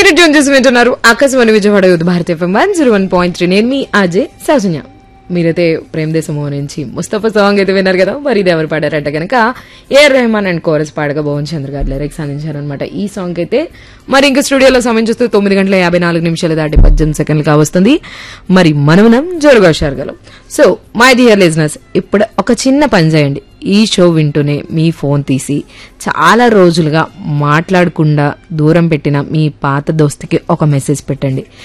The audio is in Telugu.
మీరు ట్యూన్ చేసి వింటున్నారు Akashvani Vijayawada youth Bharati FM one zero one point three నేను మీ అజయ్ సౌజన్య మీరైతే ప్రేమ్ దేశమో నుంచి ముస్తఫా సాంగ్ అయితే విన్నారు కదా మరి ఇది ఎవరు పాడారంటే కనుక ఏఆర్ రెహమాన్ అండ్ కోరస్ పాడగా భువన్ చంద్ర గారు లిరిక్స్ అందించారనమాట ఈ సాంగ్ అయితే మరి ఇంకా స్టూడియోలో సమయం చూస్తే తొమ్మిది గంటల యాభై నాలుగు నిమిషాలు దాటి పద్దెనిమిది సెకండ్లు కావస్తుంది మరి మనమనం జోరుగా షారగలం సో మై డియర్ లిజినెస్ ఇప్పుడు ఒక చిన్న పని చేయండి ఈ షో వింటూనే మీ ఫోన్ తీసి చాలా రోజులుగా మాట్లాడకుండా దూరం పెట్టిన మీ పాత దోస్తుకి ఒక మెసేజ్ పెట్టండి